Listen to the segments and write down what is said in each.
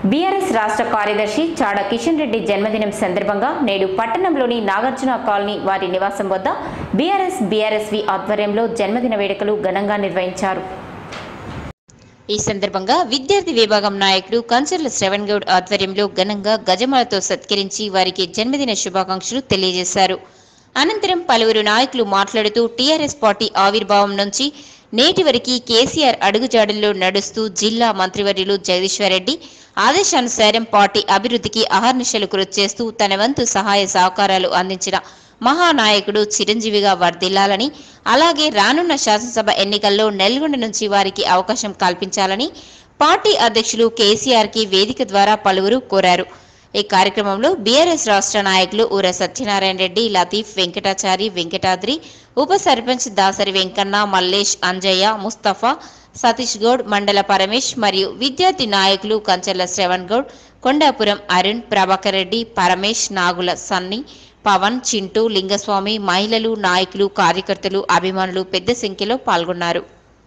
BRS రాష్ట్ర కార్యదర్శి చాడ కిషన్ రెడ్డి జన్మదినం సందర్భంగా నేడు పట్టణంలోని నాగార్జున కాలనీ వారి నివాసం వద్ద బీఆర్ఎస్ బీఆర్ఎస్వి ఆధ్వర్యంలో జన్మదిన వేడుకలు ఘనంగా నిర్వహించారు ఈ సందర్భంగా విద్యార్థి విభాగం నాయకుడు కంచర్ల శ్రవణ్ గౌడ్ ఆధ్వర్యంలో ఘనంగా గజమాలతో సత్కరించి వారికి జన్మదిన శుభాకాంక్షలు తెలియజేశారు అనంతరం పలువురు నాయకులు మాట్లాడుతూ టీఆర్ఎస్ పార్టీ ఆవిర్భావం నుంచి నేటి వరకు కేసీఆర్ అడుగుజాడల్లో నడుస్తూ జిల్లా మంత్రివర్యులు జగదీశ్వరరెడ్డి ఆదేశానుసారం పార్టీ అభివృద్ధికి అహర్నిశలు కృషి చేస్తూ తన వంతు సహాయ సహకారాలు అందించిన మహానాయకుడు చిరంజీవిగా వర్ధిల్లాలని అలాగే రానున్న శాసనసభ ఎన్నికల్లో నల్గొండ నుంచి వారికి అవకాశం కల్పించాలని పార్టీ అధ్యక్షులు కేసీఆర్ కి వేదిక ద్వారా పలువురు కోరారు ఈ కార్యక్రమంలో బీఆర్ఎస్ రాష్ట్ర నాయకులు ఊర సత్యనారాయణ రెడ్డి లతీఫ్ వెంకటాచారి వెంకటాద్రి ఉప సర్పంచ్ దాసరి వెంకన్న మల్లేష్ అంజయ్య ముస్తఫా సతీష్ గౌడ్ మండల పరమేష్ మరియు విద్యార్థి నాయకులు కంచర్ల శ్రవణ్ గౌడ్ కొండాపురం అరుణ్ ప్రభాకర్ రెడ్డి పరమేష్ నాగుల సన్ని పవన్ చింటూ లింగస్వామి మహిళలు నాయకులు కార్యకర్తలు అభిమానులు పెద్ద సంఖ్యలో పాల్గొన్నారు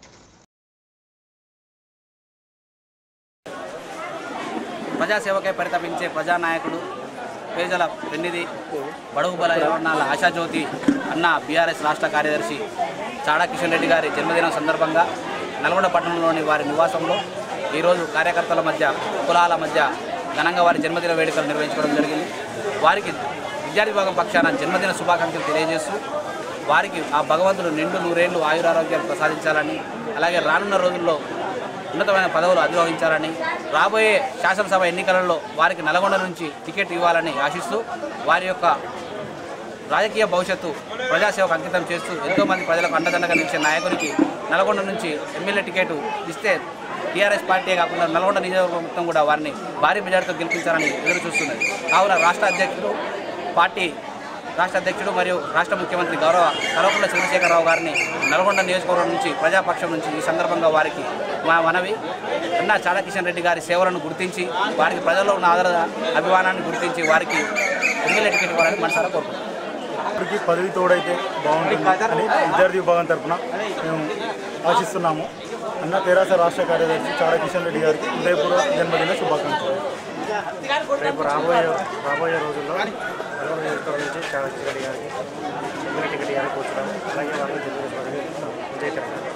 ప్రజాసేవకై పరితపించే ప్రజానాయకుడు పేదల పెన్నిధి బడుగు బల యవనాల ఆశాజ్యోతి అన్న బీఆర్ఎస్ రాష్ట్ర కార్యదర్శి చాడా కిషన్ రెడ్డి గారి జన్మదినం సందర్భంగా నల్గొండ పట్టణంలోని వారి నివాసంలో ఈరోజు కార్యకర్తల మధ్య కులాల మధ్య ఘనంగా వారి జన్మదిన వేడుకలు నిర్వహించుకోవడం జరిగింది వారికి విద్యార్థి విభాగం పక్షాన జన్మదిన శుభాకాంక్షలు తెలియజేస్తూ వారికి ఆ భగవంతుడు నిండు నూరేళ్లు ఆయురారోగ్యాలు ప్రసాదించాలని అలాగే రానున్న రోజుల్లో ఉన్నతమైన పదవులు అధిరోహించాలని రాబోయే శాసనసభ ఎన్నికలలో వారికి నల్గొండ నుంచి టికెట్ ఇవ్వాలని ఆశిస్తూ వారి యొక్క రాజకీయ భవిష్యత్తు ప్రజాసేవకు అంకితం చేస్తూ ఎంతోమంది ప్రజలకు అండదండగా నిలిచే నాయకునికి నల్గొండ నుంచి ఎమ్మెల్యే టికెట్ ఇస్తే టీఆర్ఎస్ పార్టీ కాకుండా నల్గొండ నియోజకవర్గం మొత్తం కూడా వారిని భారీ మెజార్టీతో గెలిపించాలని ఎదురు చూస్తున్నది కావున రాష్ట్ర అధ్యక్షుడు పార్టీ రాష్ట్ర అధ్యక్షుడు మరియు రాష్ట్ర ముఖ్యమంత్రి గౌరవ కల్వకుంట్ల చంద్రశేఖరరావు గారిని నల్గొండ నియోజకవర్గం నుంచి ప్రజాపక్షం నుంచి ఈ సందర్భంగా వారికి మా మనవి అన్న చాడకిషన్ రెడ్డి గారి సేవలను గుర్తించి వారికి ప్రజల్లో ఉన్న ఆదర అభిమానాన్ని గుర్తించి వారికి ఎమ్మెల్యే టికెట్ ఇవ్వాలని మనసారా కోరుకుంటున్నాం ఇప్పటికీ పదవి తోడైతే బాగుంటుంది అని విద్యార్థి విభాగం తరఫున మేము ఆశిస్తున్నాము అన్న తెరాస రాష్ట్ర కార్యదర్శి చాడా కిషన్ రెడ్డి గారికి ఉదయపూర్వ జన్మదిన శుభాకాంక్షలు రేపు రాబోయే రాబోయే రోజుల్లో నల్గొండ నియోజకవర్గం నుంచి చాలా కిషన్ రెడ్డి గారికి ఎమ్మెల్యే టికెట్ ఇవ్వాలని కూర్చున్నాము అలాగే వాళ్ళు జన్మదిన శుభాకాంక్షలు విజయకరంగా